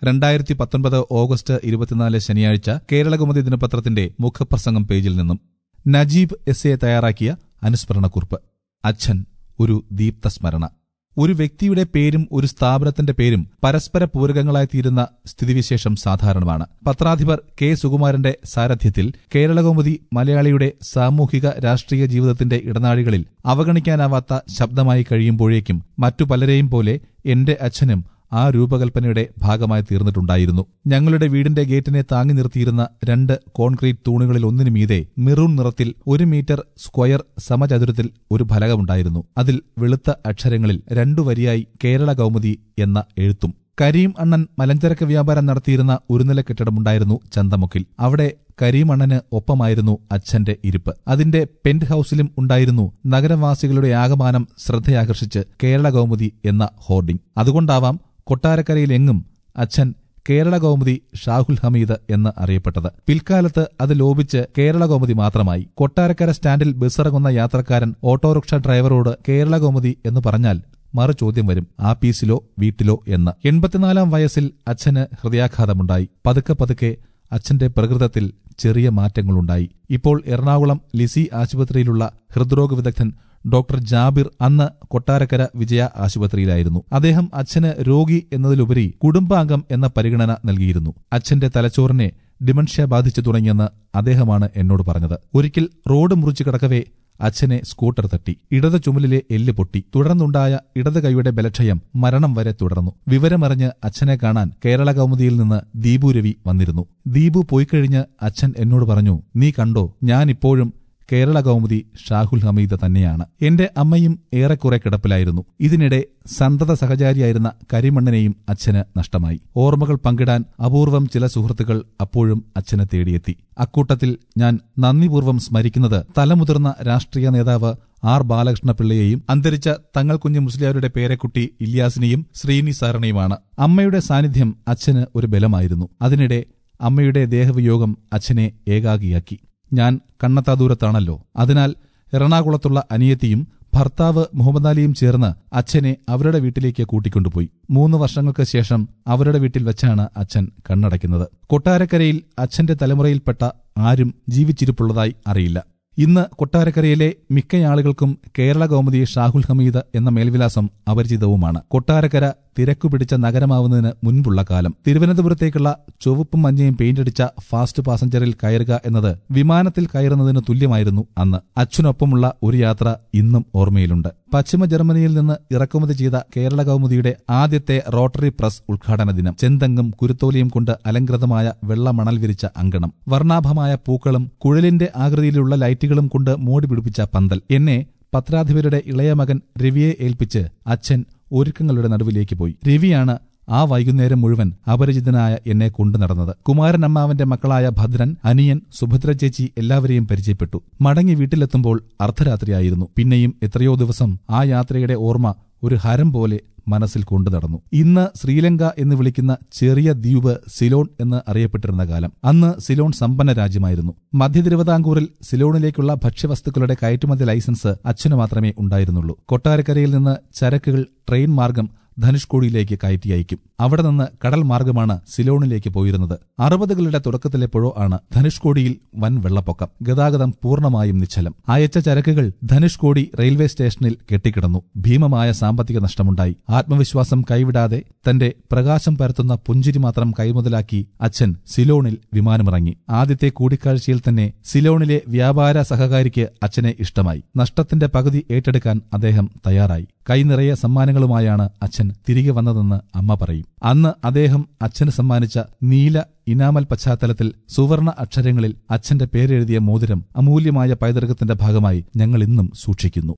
രണ്ടായിരത്തി പത്തൊൻപത് ഓഗസ്റ്റ് ഇരുപത്തിനാല് ശനിയാഴ്ച കേരളകൗമുദി ദിനപത്രത്തിന്റെ മുഖപ്രസംഗം പേജിൽ നിന്നും നജീബ് എസ് എ തയ്യാറാക്കിയ അനുസ്മരണക്കുറിപ്പ് അച്ഛൻ ഒരു ദീപ്ത സ്മരണ ഒരു വ്യക്തിയുടെ പേരും ഒരു സ്ഥാപനത്തിന്റെ പേരും പരസ്പര പൂരകങ്ങളായി തീരുന്ന സ്ഥിതിവിശേഷം സാധാരണമാണ് പത്രാധിപർ കെ സുകുമാരന്റെ സാരഥ്യത്തിൽ കേരളകൗമുദി മലയാളിയുടെ സാമൂഹിക രാഷ്ട്രീയ ജീവിതത്തിന്റെ ഇടനാഴികളിൽ അവഗണിക്കാനാവാത്ത ശബ്ദമായി കഴിയുമ്പോഴേക്കും മറ്റു പലരെയും പോലെ എന്റെ അച്ഛനും ആ രൂപകൽപ്പനയുടെ ഭാഗമായി തീർന്നിട്ടുണ്ടായിരുന്നു ഞങ്ങളുടെ വീടിന്റെ ഗേറ്റിനെ താങ്ങി നിർത്തിയിരുന്ന രണ്ട് കോൺക്രീറ്റ് തൂണുകളിൽ ഒന്നിനു മീതെ മെറൂൺ നിറത്തിൽ ഒരു മീറ്റർ സ്ക്വയർ സമചതുരത്തിൽ ഒരു ഫലകമുണ്ടായിരുന്നു അതിൽ വെളുത്ത അക്ഷരങ്ങളിൽ രണ്ടു വരിയായി കേരള കൗമുദി എന്ന എഴുത്തും കരീം അണ്ണൻ മലഞ്ചരക്ക് വ്യാപാരം നടത്തിയിരുന്ന ഒരു നില കെട്ടിടമുണ്ടായിരുന്നു ചന്തമുക്കിൽ അവിടെ കരീം അണ്ണന് ഒപ്പമായിരുന്നു അച്ഛന്റെ ഇരിപ്പ് അതിന്റെ പെന്റ് ഹൌസിലും ഉണ്ടായിരുന്നു നഗരവാസികളുടെ ആകമാനം ശ്രദ്ധയാകർഷിച്ച് കേരള കൗമുദി എന്ന ഹോർഡിംഗ് അതുകൊണ്ടാവാം കൊട്ടാരക്കരയിലെങ്ങും അച്ഛൻ കേരള കൗമുദി ഷാഹുൽ ഹമീദ് എന്ന് അറിയപ്പെട്ടത് പിൽക്കാലത്ത് അത് ലോപിച്ച് കേരള കൗമുദി മാത്രമായി കൊട്ടാരക്കര സ്റ്റാൻഡിൽ ബസ്സിറങ്ങുന്ന യാത്രക്കാരൻ ഓട്ടോറിക്ഷ ഡ്രൈവറോട് കേരള കൗമുദി എന്ന് പറഞ്ഞാൽ മറു ചോദ്യം വരും ആപ്പീസിലോ വീട്ടിലോ എന്ന് എൺപത്തിനാലാം വയസ്സിൽ അച്ഛന് ഹൃദയാഘാതമുണ്ടായി പതുക്കെ പതുക്കെ അച്ഛന്റെ പ്രകൃതത്തിൽ ചെറിയ മാറ്റങ്ങളുണ്ടായി ഇപ്പോൾ എറണാകുളം ലിസി ആശുപത്രിയിലുള്ള ഹൃദ്രോഗ വിദഗ്ധൻ ഡോക്ടർ ജാബിർ അന്ന് കൊട്ടാരക്കര വിജയ ആശുപത്രിയിലായിരുന്നു അദ്ദേഹം അച്ഛന് രോഗി എന്നതിലുപരി കുടുംബാംഗം എന്ന പരിഗണന നൽകിയിരുന്നു അച്ഛന്റെ തലച്ചോറിനെ ഡിമൻഷ്യ ബാധിച്ചു തുടങ്ങിയെന്ന് അദ്ദേഹമാണ് എന്നോട് പറഞ്ഞത് ഒരിക്കൽ റോഡ് മുറിച്ചു കിടക്കവേ അച്ഛനെ സ്കൂട്ടർ തട്ടി ഇടത് ചുമലിലെ എല്ല് പൊട്ടി തുടർന്നുണ്ടായ ഇടത് കൈയുടെ ബലക്ഷയം മരണം വരെ തുടർന്നു വിവരമറിഞ്ഞ് അച്ഛനെ കാണാൻ കേരള കൗമുദിയിൽ നിന്ന് ദീപു രവി വന്നിരുന്നു ദീപു പോയിക്കഴിഞ്ഞ് അച്ഛൻ എന്നോട് പറഞ്ഞു നീ കണ്ടോ ഞാനിപ്പോഴും കേരള കൗമുദി ഷാഹുൽ ഹമീദ് തന്നെയാണ് എന്റെ അമ്മയും ഏറെക്കുറെ കിടപ്പിലായിരുന്നു ഇതിനിടെ സന്തത സഹചാരിയായിരുന്ന കരിമണ്ണനെയും അച്ഛന് നഷ്ടമായി ഓർമ്മകൾ പങ്കിടാൻ അപൂർവം ചില സുഹൃത്തുക്കൾ അപ്പോഴും അച്ഛനെ തേടിയെത്തി അക്കൂട്ടത്തിൽ ഞാൻ നന്ദിപൂർവ്വം സ്മരിക്കുന്നത് തലമുതിർന്ന രാഷ്ട്രീയ നേതാവ് ആർ ബാലകൃഷ്ണപിള്ളയെയും അന്തരിച്ച തങ്ങൾ കുഞ്ഞു മുസ്ലിയാരുടെ പേരെക്കുട്ടി ഇല്യാസിനെയും ശ്രീനി സാറിനെയുമാണ് അമ്മയുടെ സാന്നിധ്യം അച്ഛന് ഒരു ബലമായിരുന്നു അതിനിടെ അമ്മയുടെ ദേഹവിയോഗം അച്ഛനെ ഏകാഗിയാക്കി ഞാൻ കണ്ണത്താ ദൂരത്താണല്ലോ അതിനാൽ എറണാകുളത്തുള്ള അനിയത്തിയും ഭർത്താവ് മുഹമ്മദ് അലിയും ചേർന്ന് അച്ഛനെ അവരുടെ വീട്ടിലേക്ക് കൂട്ടിക്കൊണ്ടുപോയി മൂന്ന് വർഷങ്ങൾക്ക് ശേഷം അവരുടെ വീട്ടിൽ വെച്ചാണ് അച്ഛൻ കണ്ണടയ്ക്കുന്നത് കൊട്ടാരക്കരയിൽ അച്ഛന്റെ തലമുറയിൽപ്പെട്ട ആരും ജീവിച്ചിരിപ്പുള്ളതായി അറിയില്ല ഇന്ന് കൊട്ടാരക്കരയിലെ മിക്ക ആളുകൾക്കും കേരള കൗമുദി ഷാഹുൽ ഹമീദ് എന്ന മേൽവിലാസം അപരിചിതവുമാണ് കൊട്ടാരക്കര തിരക്കു പിടിച്ച നഗരമാവുന്നതിന് മുൻപുള്ള കാലം തിരുവനന്തപുരത്തേക്കുള്ള ചുവപ്പും മഞ്ഞയും പെയിന്റടിച്ച ഫാസ്റ്റ് പാസഞ്ചറിൽ കയറുക എന്നത് വിമാനത്തിൽ കയറുന്നതിന് തുല്യമായിരുന്നു അന്ന് അച്ഛനൊപ്പമുള്ള ഒരു യാത്ര ഇന്നും ഓർമ്മയിലുണ്ട് പശ്ചിമ ജർമ്മനിയിൽ നിന്ന് ഇറക്കുമതി ചെയ്ത കേരള കൗമുദിയുടെ ആദ്യത്തെ റോട്ടറി പ്രസ് ഉദ്ഘാടന ദിനം ചെന്തങ്ങും കുരുത്തോലിയും കൊണ്ട് അലങ്കൃതമായ വെള്ള മണൽ വിരിച്ച അങ്കണം വർണ്ണാഭമായ പൂക്കളും കുഴലിന്റെ ആകൃതിയിലുള്ള ലൈറ്റുകളും കൊണ്ട് മൂടി പിടിപ്പിച്ച പന്തൽ എന്നെ പത്രാധിപരുടെ ഇളയ മകൻ രവിയെ ഏൽപ്പിച്ച് അച്ഛൻ ഒരുക്കങ്ങളുടെ നടുവിലേക്ക് പോയി രവിയാണ് ആ വൈകുന്നേരം മുഴുവൻ അപരിചിതനായ എന്നെ കൊണ്ടു നടന്നത് കുമാരൻ അമ്മാവന്റെ മക്കളായ ഭദ്രൻ അനിയൻ സുഭദ്ര ചേച്ചി എല്ലാവരെയും പരിചയപ്പെട്ടു മടങ്ങി വീട്ടിലെത്തുമ്പോൾ അർദ്ധരാത്രിയായിരുന്നു പിന്നെയും എത്രയോ ദിവസം ആ യാത്രയുടെ ഓർമ്മ ഒരു ഹരം പോലെ മനസ്സിൽ കൊണ്ടു നടന്നു ഇന്ന് ശ്രീലങ്ക എന്ന് വിളിക്കുന്ന ചെറിയ ദ്വീപ് സിലോൺ എന്ന് അറിയപ്പെട്ടിരുന്ന കാലം അന്ന് സിലോൺ സമ്പന്ന രാജ്യമായിരുന്നു മധ്യ തിരുവിതാംകൂറിൽ സിലോണിലേക്കുള്ള ഭക്ഷ്യവസ്തുക്കളുടെ കയറ്റുമതി ലൈസൻസ് അച്ഛനു മാത്രമേ ഉണ്ടായിരുന്നുള്ളൂ കൊട്ടാരക്കരയിൽ നിന്ന് ചരക്കുകൾ ട്രെയിൻ മാർഗം ധനുഷ്കോടിയിലേക്ക് കയറ്റി അയക്കും അവിടെ നിന്ന് കടൽ മാർഗമാണ് സിലോണിലേക്ക് പോയിരുന്നത് അറുപതുകളുടെ തുടക്കത്തിലെപ്പോഴോ ആണ് ധനുഷ്കോടിയിൽ വൻ വെള്ളപ്പൊക്കം ഗതാഗതം പൂർണ്ണമായും നിശ്ചലം അയച്ച ചരക്കുകൾ ധനുഷ്കോടി റെയിൽവേ സ്റ്റേഷനിൽ കെട്ടിക്കിടന്നു ഭീമമായ സാമ്പത്തിക നഷ്ടമുണ്ടായി ആത്മവിശ്വാസം കൈവിടാതെ തന്റെ പ്രകാശം പരത്തുന്ന പുഞ്ചിരി മാത്രം കൈമുതലാക്കി അച്ഛൻ സിലോണിൽ വിമാനമിറങ്ങി ആദ്യത്തെ കൂടിക്കാഴ്ചയിൽ തന്നെ സിലോണിലെ വ്യാപാര സഹകാരിക്ക് അച്ഛനെ ഇഷ്ടമായി നഷ്ടത്തിന്റെ പകുതി ഏറ്റെടുക്കാൻ അദ്ദേഹം തയ്യാറായി കൈനിറയെ സമ്മാനങ്ങളുമായാണ് അച്ഛൻ തിരികെ വന്നതെന്ന് അമ്മ പറയും അന്ന് അദ്ദേഹം അച്ഛന് സമ്മാനിച്ച നീല ഇനാമൽ പശ്ചാത്തലത്തിൽ സുവർണ അക്ഷരങ്ങളിൽ അച്ഛന്റെ പേരെഴുതിയ മോതിരം അമൂല്യമായ പൈതൃകത്തിന്റെ ഭാഗമായി ഞങ്ങൾ ഇന്നും സൂക്ഷിക്കുന്നു